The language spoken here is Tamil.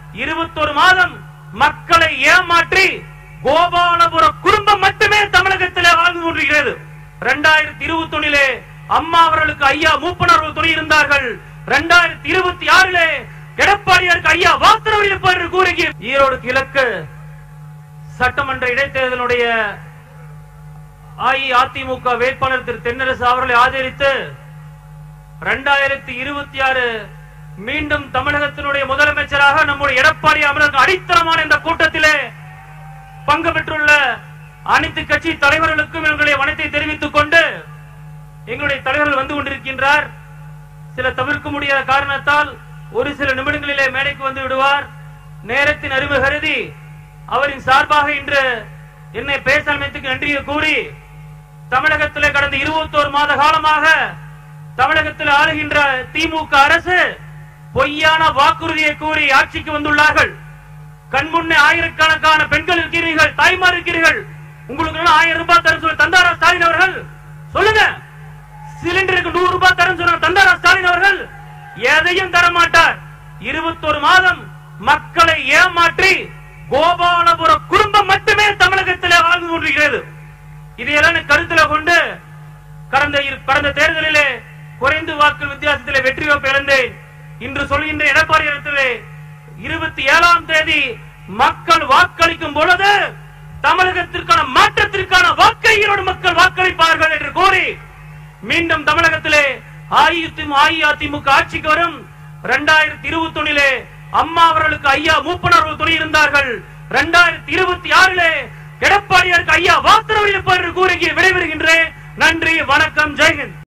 இருபத்தொரு மாதம் மக்களை ஏமாற்றி கோபாலபுர குடும்பம் மட்டுமே தமிழகத்தில் வாழ்ந்து கொண்டிருக்கிறது இரண்டாயிரத்தி இருபத்தி ஒன்னிலே அம்மா அவர்களுக்கு ஐயா மூப்பனர்கள் துணை இருந்தார்கள் இரண்டாயிரத்தி இருபத்தி ஆறிலே எடப்பாடியாருக்கு ஐயா வாத்திரவர் இருப்பார் என்று கூறி ஈரோடு கிழக்கு சட்டமன்ற இடைத்தேர்தலுடைய அஇஅதிமுக வேட்பாளர் திரு தென்னரசு அவர்களை ஆதரித்து இரண்டாயிரத்தி இருபத்தி ஆறு மீண்டும் தமிழகத்தினுடைய முதலமைச்சராக நம்முடைய எடப்பாடி அமரருக்கு அடித்தளமான இந்த கூட்டத்திலே பங்கு பெற்றுள்ள அனைத்து கட்சி தலைவர்களுக்கும் எங்களுடைய வனத்தை தெரிவித்துக் கொண்டு எங்களுடைய தலைவர்கள் வந்து கொண்டிருக்கின்றார் சில தவிர்க்க முடியாத காரணத்தால் ஒரு சில நிமிடங்களிலே மேடைக்கு வந்து விடுவார் நேரத்தின் அறிவு கருதி அவரின் சார்பாக இன்று என்னை பேச அமைத்துக்கு நன்றியை கூறி தமிழகத்திலே கடந்த இருபத்தோரு மாத காலமாக தமிழகத்தில் ஆளுகின்ற திமுக அரசு பொய்யான வாக்குறுதியை கூறி ஆட்சிக்கு வந்துள்ளார்கள் கண்முன்னே ஆயிரக்கணக்கான பெண்கள் இருக்கிறீர்கள் தாய்மார் இருக்கிறீர்கள் உங்களுக்கு எல்லாம் ஆயிரம் ரூபாய் தரும் சொல்லி தந்தாரா ஸ்டாலின் அவர்கள் சொல்லுங்க சிலிண்டருக்கு நூறு ரூபாய் தரும் சொன்ன தந்தாரா ஸ்டாலின் அவர்கள் எதையும் தர மாட்டார் இருபத்தொரு மாதம் மக்களை ஏமாற்றி கோபாலபுர குடும்பம் மட்டுமே தமிழகத்தில் வாழ்ந்து கொண்டிருக்கிறது இதையெல்லாம் கருத்துல கொண்டு கடந்த இரு- கடந்த தேர்தலிலே குறைந்து வாக்கு வித்தியாசத்திலே வெற்றி வாய்ப்பு இழந்தேன் இன்று சொல்கின்ற எடப்பாடி இடத்திலே இருபத்தி ஏழாம் தேதி மக்கள் வாக்களிக்கும் பொழுது தமிழகத்திற்கான மாற்றத்திற்கான வாக்கை ஈரோடு மக்கள் வாக்களிப்பார்கள் என்று கூறி மீண்டும் தமிழகத்திலே அஇஅதிமுக அஇஅதிமுக ஆட்சிக்கு வரும் இரண்டாயிரத்தி இருபத்தி ஒன்னிலே அம்மா அவர்களுக்கு ஐயா மூப்பனர்கள் துணை இருந்தார்கள் இரண்டாயிரத்தி இருபத்தி ஆறிலே எடப்பாடியாருக்கு ஐயா வாத்திரவர் இருப்பார் என்று கூறி விடைபெறுகின்றேன் நன்றி வணக்கம் ஜெய்ஹிந்த்